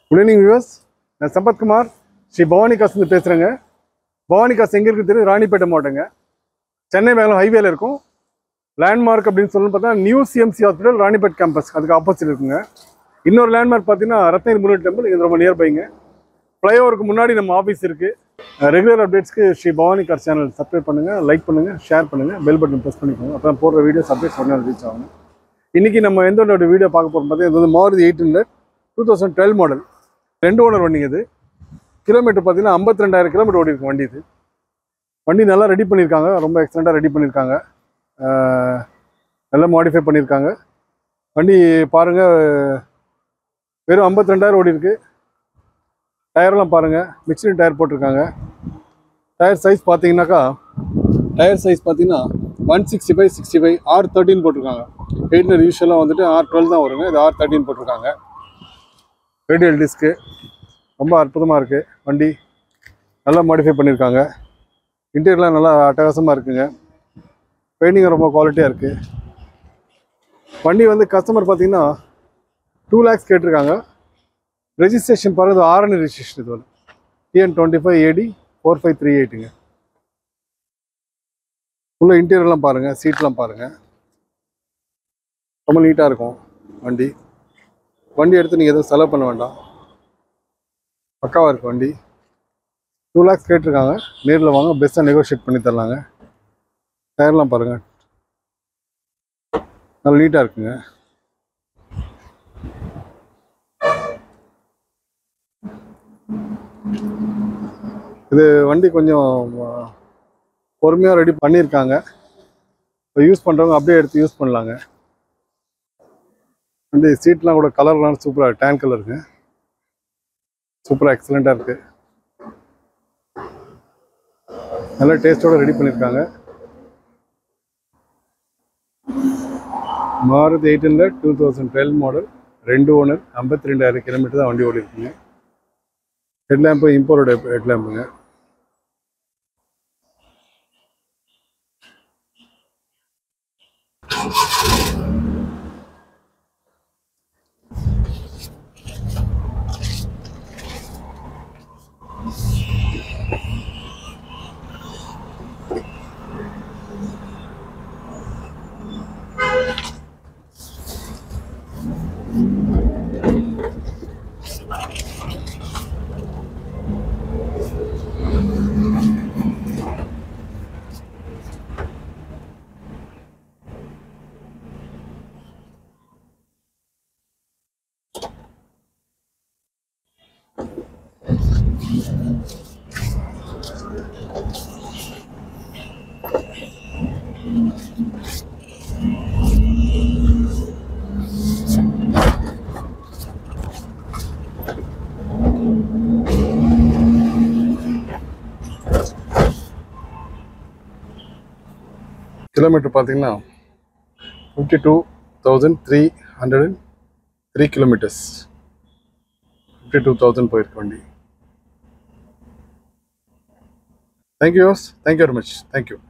good evening viewers நான் சம்பத்குமார் ஸ்ரீ பவானி காசுலேருந்து பேசுகிறேங்க பவானி காசு எங்கே இருக்குது தெரியும் ராணிப்பேட்டை மாவட்டங்க சென்னை மேலம் ஹைவேல இருக்கும் லேண்ட்மார்க் அப்படின்னு சொல்லணும் பார்த்தா new CMC hospital Ranipet campus அதுக்கு ஆப்போசிட் இருக்குங்க இன்னொரு லேண்ட்மார்க் பார்த்தீங்கன்னா ரத்னகிரி முருகன் டெம்பிள் இது ரொம்ப நியர்பைங்க ஃப்ளைஓவருக்கு முன்னாடி நம்ம ஆஃபீஸ் இருக்குது ரெகுலர் அப்டேட்ஸ்க்கு Sri Bhavani car channel subscribe பண்ணுங்கள் லைக் பண்ணுங்கள் ஷேர் பண்ணுங்கள் பெல் பட்டன் ப்ரெஸ் பண்ணிக்கோங்க அப்போ போடுற வீடியோஸ் அப்டேட்ஸ் உடனே ரீச் ஆகும் இன்றைக்கி நம்ம எந்த வீடியோ பார்க்க போகிறோம் பார்த்தீங்கன்னா இது வந்து Maruti eight hundred two thousand twelve model ரெண்டு ஓனர் வண்டிங்க இது கிலோமீட்டர் பார்த்தீங்கன்னா ஐம்பத்தி ரெண்டாயிரம் கிலோமீட்டர் ஓடி இருக்கு வண்டி இது வண்டி நல்லா ரெடி பண்ணியிருக்காங்க ரொம்ப எக்ஸலண்ட்டாக ரெடி பண்ணியிருக்காங்க ஆஹ் நல்லா மாடிஃபை பண்ணியிருக்காங்க வண்டி பாருங்கள் வெறும் ஐம்பத்தி ரெண்டாயிரம் ஓடி இருக்கு டயர்லாம் பாருங்கள் மிக்சடு டயர் போட்டிருக்காங்க டயர் சைஸ் பார்த்தீங்கன்னாக்கா டயர் சைஸ் பார்த்தீங்கன்னா one sixty five sixty five R thirteen போட்டிருக்காங்க எயிட்னர் யூஸ்வலாக வந்துட்டு ஆர் டுவெல் தான் வருங்க இது ஆர் தேர்ட்டின் போட்டிருக்காங்க ரேடியல் டிஸ்க்கு ரொம்ப அற்புதமாக இருக்குது வண்டி நல்லா மாடிஃபை பண்ணியிருக்காங்க இன்டீரியர்லாம் நல்லா அட்டகாசமாக இருக்குங்க பெயிண்டிங் ரொம்ப குவாலிட்டியாக இருக்குது வண்டி வந்து கஸ்டமர் பார்த்தீங்கன்னா டூ லேக்ஸ் கேட்டிருக்காங்க ரெஜிஸ்ட்ரேஷன் பாருங்கள் ஆர்என் ரெஜிஸ்ட்ரேஷன் இது வந்து TN twenty five AD four five three எயிட்டுங்க உள்ள இன்டீரியர்லாம் பாருங்கள் சீட்லாம் பாருங்கள் ரொம்ப நீட்டாக இருக்கும் வண்டி வண்டி எடுத்து நீங்கள் எதுவும் செலவு பண்ண வேண்டாம் பக்காவாக இருக்கு வண்டி டூ லேக்ஸ் கேட்டிருக்காங்க நேரில் வாங்க பெஸ்ட்டாக நெகோஷியேட் பண்ணி தரலாங்க டயர்லாம் பாருங்கள் நல்லா நீட்டாக இருக்குங்க இது வண்டி கொஞ்சம் பொறுமையாக ரெடி பண்ணியிருக்காங்க இப்போ யூஸ் பண்ணுறவங்க அப்படியே எடுத்து யூஸ் பண்ணலாங்க வண்டி சீட்லாம் கூட கலர்லாம் சூப்பராக டேன் கலருங்க சூப்பராக எக்ஸலண்ட்டாக இருக்குது நல்ல டேஸ்ட்டோட ரெடி பண்ணியிருக்காங்க Maruti eight hundred two thousand twelve model ரெண்டு ஓனர் ஐம்பத்தி ரெண்டாயிரம் கிலோமீட்டர் தான் வண்டி ஓடி இருக்குங்க ஹெட் லேம்பு இம்போர்ட்டோட ஹெட் லேம்புங்க கிலோமீட்டர் பார்த்தீங்கன்னா fifty two thousand three hundred and three kilometres fifty two thousand போயிருக்கு வண்டி தேங்க்யூ யோஸ் தேங்க்யூ வெரி மச் தேங்க்யூ